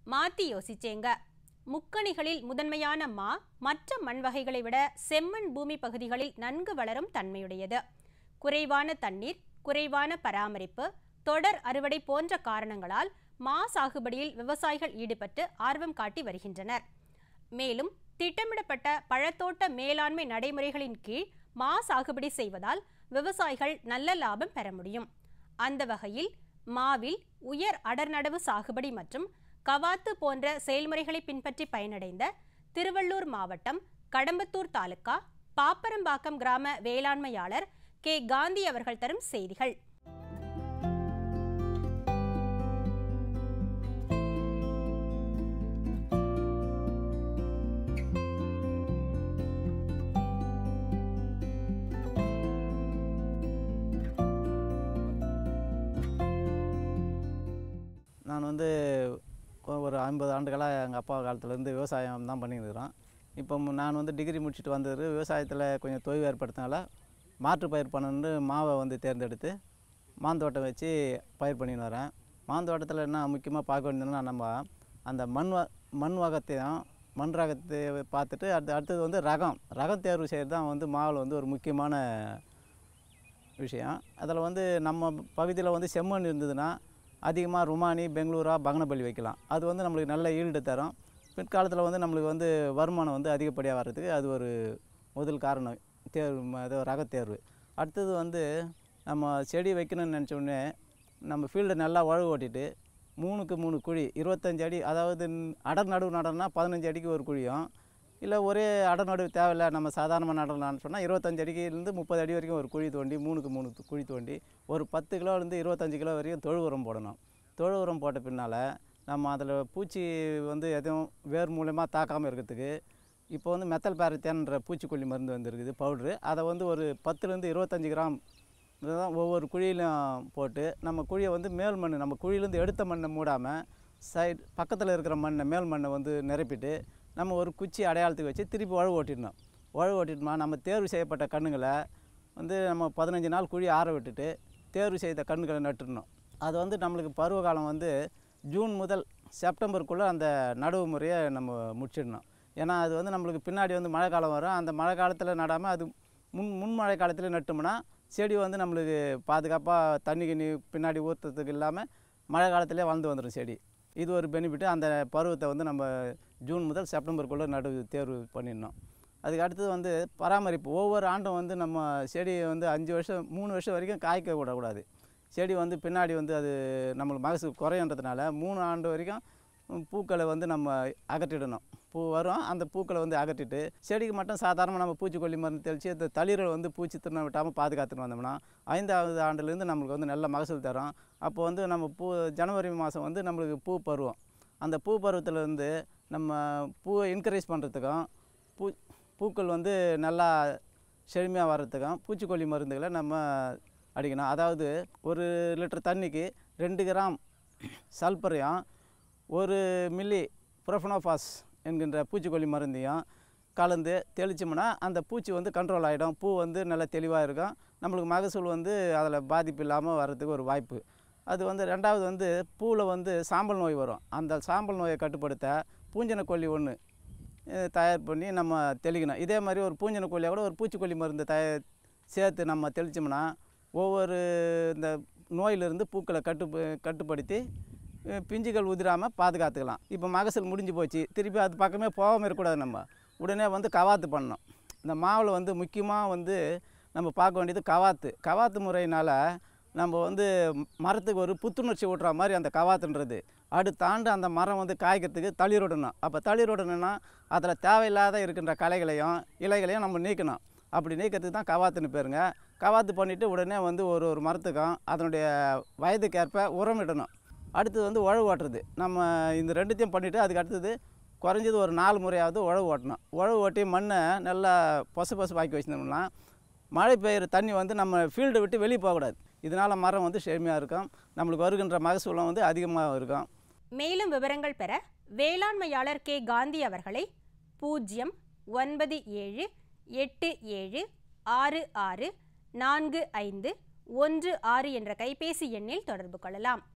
மாத்தி யோசிச்சேங்க முக்கணிகளில் முதன்மையான மா மற்ற மண் வகைகளை விட செம்மண் பூமி பகுதிகளில் நன்கு வளரும் தன்மையுடையது குறைவான தண்ணீர் குறைவான பராமரிப்பு தொடர் அறுவடை போன்ற காரணங்களால் மா சாகுபடியில் விவசாயிகள் ஈடுபட்டு ஆர்வம் காட்டி வருகின்றனர் மேலும் திட்டமிடப்பட்ட பழத்தோட்ட மேலாண்மை நடைமுறைகளின் கீழ் மா சாகுபடி செய்வதால் விவசாயிகள் நல்ல லாபம் பெற முடியும் அந்த வகையில் மாவில் உயர் அடர்நடவு சாகுபடி மற்றும் கவாத்து போன்ற செயல்முறைகளை பின்பற்றி பயனடைந்த திருவள்ளூர் மாவட்டம் கடம்பத்தூர் தாலுகா பாப்பரம்பாக்கம் கிராம வேளாண்மையாளர் கே காந்தி அவர்கள் தரும் செய்திகள் நான் வந்து கொ- ஒரு ஐம்பது ஆண்டுகளாக எங்கள் அப்பா காலத்துலேருந்து விவசாயம் தான் பண்ணியிருக்கிறோம் இப்போ மு- நான் வந்து டிகிரி முடிச்சுட்டு வந்தது விவசாயத்தில் கொஞ்சம் தொய்வு ஏற்படுத்தினால மாற்று பயிர் பண்ணணுன்னு மாவை வந்து தேர்ந்தெடுத்து மாந்தோட்டம் வச்சு பயிர் பண்ணின்னு வரேன் மாந்தோட்டத்தில் என்ன முக்கியமாக பார்க்க வேண்டியதுன்னா நம்ம அந்த மண் வ மண் வகத்தையும் மண் ரகத்தை பார்த்துட்டு அடுத்து அடுத்தது வந்து ரகம் ரகம் தேர்வு செய்கிறது தான் வந்து மாவில் வந்து ஒரு முக்கியமான விஷயம் அதில் வந்து நம்ம பகுதியில் வந்து செம்மண் இருந்ததுன்னா அதிகமாக ருமானி பெங்களூரா பங்கனப்பள்ளி வைக்கலாம் அது வந்து நம்மளுக்கு நல்ல ஈல்டு தரும் பிற்காலத்தில் வந்து நம்மளுக்கு வந்து வருமானம் வந்து அதிகப்படியாக வர்றதுக்கு அது ஒரு முதல் காரணம் தேர்வு ம- அது ரக தேர்வு அடுத்தது வந்து நம்ம செடி வைக்கணும்னு நினச்ச உடனே நம்ம ஃபீல்டை நல்லா உழவு ஓட்டிட்டு மூணுக்கு மூணு குழி இருபத்தஞ்சு அடி அதாவது ந- அடர் நடுவு நடனா பதினஞ்சு அடிக்கு ஒரு குழியும் இல்லை ஒரே அடர் நடுவு தேவையில்ல நம்ம சாதாரணமாக நடலாம்னு சொன்னால் இருபத்தஞ்சு அடிக்கிலேருந்து முப்பது அடி வரைக்கும் ஒரு குழி தோண்டி மூணுக்கு மூணு து- குழி தோண்டி ஒரு பத்து கிலோலேருந்து இருபத்தஞ்சு கிலோ வரைக்கும் தொழு உரம் போடணும் தொழு உரம் போட்ட பின்னால் நம்ம அதில் பூச்சி வந்து எதுவும் வேர் மூலயமா தாக்காமல் இருக்கிறதுக்கு இப்போ வந்து மெத்தல் பேரத்தேன்ற பூச்சிக்கொல்லி மருந்து வந்து இருக்குது பவுட்ரு அதை வந்து ஒரு பத்துலேருந்து இருபத்தஞ்சி கிராம் இதுதான் ஒவ்வொரு குழியிலும் போட்டு நம்ம குழியை வந்து மேல் மண் நம்ம குழியிலேருந்து எடுத்த மண்ணை மூடாமல் சைடு பக்கத்தில் இருக்கிற மண்ணை மேல் மண்ணை வந்து நிரப்பிட்டு நம்ம ஒரு குச்சி அடையாளத்துக்கு வச்சு திருப்பி உழவு ஓட்டிடணும் உழவு ஓட்டிட்டோமா நம்ம தேர்வு செய்யப்பட்ட கண்ணுங்களை வந்து நம்ம பதினஞ்சு நாள் குழி ஆற விட்டுட்டு தேர்வு செய்த கண்ணுகளை நட்டுடணும் அது வந்து நம்மளுக்கு பருவகாலம் வந்து ஜூன் முதல் செப்டம்பருக்குள்ளே அந்த நடவு முறையை நம்ம முடிச்சிடணும் ஏன்னா அது வந்து நம்மளுக்கு பின்னாடி வந்து மழை காலம் வரும் அந்த மழை காலத்தில் நடாமல் அது முன் முன் மழை காலத்தில் நட்டோம்னா செடி வந்து நம்மளுக்கு பாதுகாப்பாக தண்ணி கிண்ணி பின்னாடி ஊற்றுறதுக்கு இல்லாமல் மழை காலத்திலே வளர்ந்து வந்துடும் செடி இது ஒரு பெனிஃபிட்டு அந்த பருவத்தை வந்து நம்ம ஜூன் முதல் செப்டம்பருக்குள்ளே நடுவு தேர்வு பண்ணிடணும் அதுக்கு அடுத்தது வந்து பராமரிப்பு ஒவ்வொரு ஆண்டும் வந்து நம்ம செடியை வந்து அஞ்சு வருஷம் மூணு வருஷம் வரைக்கும் காய்க்க விடக்கூடாது செடி வந்து பின்னாடி வந்து அது நம்மளுக்கு மகசூல் குறையன்றதுனால மூணு ஆண்டு வரைக்கும் ம், பூக்களை வந்து நம்ம அகற்றிடணும் பூ வரும் அந்த பூக்களை வந்து அகற்றிட்டு செடிக்கு மட்டும் சாதாரணமாக நம்ம பூச்சிக்கொல்லி மருந்து தெளித்து அந்த தளிரை வந்து பூச்சி தின்ன விட்டாமல் பாதுகாத்துட்டு வந்தோம்னா ஐந்தாவது ஆண்டுலேருந்து நம்மளுக்கு வந்து நல்ல மகசூல் தரும் அப்போ வந்து நம்ம பூ ஜனவரி மாதம் வந்து நம்மளுக்கு பூ பருவம் அந்த பூ பருவத்திலேருந்து நம்ம பூவை என்கரேஜ் பண்ணுறதுக்கும் பூ பூக்கள் வந்து நல்லா செழுமையாக வர்றதுக்கும் பூச்சிக்கொல்லி மருந்துகளை நம்ம அடிக்கணும் அதாவது ஒரு லிட்டர் தண்ணிக்கு ரெண்டு கிராம் சல்பரையும் ஒரு மில்லி புரோஃபனோஃபாஸ் என்கின்ற பூச்சிக்கொல்லி மருந்தையும் கலந்து தெளிச்சோம்னா அந்த பூச்சி வந்து கண்ட்ரோல் ஆகிடும் பூ வந்து நல்லா தெளிவாக இருக்கும் நம்மளுக்கு மகசூல் வந்து அதில் பாதிப்பு இல்லாமல் வர்றதுக்கு ஒரு வாய்ப்பு அது வந்து ரெண்டாவது வந்து பூவில் வந்து சாம்பல் நோய் வரும் அந்த சாம்பல் நோயை கட்டுப்படுத்த பூஞ்சன கொல்லி ஒன்று தயார் பண்ணி நம்ம தெளிக்கணும் இதே மாதிரி ஒரு பூஞ்சன கொல்லியை கூட ஒரு பூச்சிக்கொல்லி மருந்து தய சேர்த்து நம்ம தெளித்தோம்னா ஒவ்வொரு இந்த நோயிலிருந்து பூக்களை கட்டு கட்டுப்படுத்தி அஹ், பிஞ்சுகள் உதிராமல் பாதுகாத்துக்கலாம் இப்போ மகசூல் முடிஞ்சு போச்சு திருப்பி அது பக்கமே போகாமல் இருக்கக்கூடாது நம்ம உடனே வந்து கவாத்து பண்ணணும் இந்த மாவில் வந்து முக்கியமாக வந்து நம்ம பார்க்க வேண்டியது கவாத்து கவாத்து முறையினால் நம்ம வந்து மரத்துக்கு ஒரு புத்துணர்ச்சி ஊட்டுற மாதிரி அந்த கவாத்துன்றது அடுத்த ஆண்டு அந்த மரம் வந்து காய்க்கிறதுக்கு தளிர் விடணும் அப்போ தளிர் விடணும்னா அதில் தேவையில்லாத இருக்கின்ற களைகளையும் இலைகளையும் நம்ம நீக்கணும் அப்படி நீக்கிறதுக்கு தான் கவாத்துன்னு பேருங்க கவாத்து பண்ணிவிட்டு உடனே வந்து ஒரு ஒரு மரத்துக்கும் அதனுடைய வயதுக்கேற்ப உரம் இடணும் அடுத்தது வந்து உழவு ஓட்டுறது நம்ம இந்த ரெண்டுத்தையும் பண்ணிவிட்டு அதுக்கு அடுத்தது குறைஞ்சது ஒரு நாலு முறையாவது உழவு ஓட்டணும் உழவு ஓட்டி மண்ணை நல்லா பொசு பொசு பாக்கி வச்சிருந்தோம்னா மழை பெய்கிற தண்ணி வந்து நம்ம ஃபீல்டை விட்டு வெளியே போகக்கூடாது இதனால் மரம் வந்து செழுமையாக இருக்கும் நம்மளுக்கு வருகின்ற மகசூலம் வந்து அதிகமாக இருக்கும் மேலும் விவரங்கள் பெற வேளாண்மையாளர் கே காந்தி அவர்களை பூஜ்ஜியம் ஒன்பது ஏழு எட்டு ஏழு ஆறு ஆறு நான்கு ஐந்து ஒன்று ஆறு என்ற கைபேசி எண்ணில் தொடர்பு கொள்ளலாம்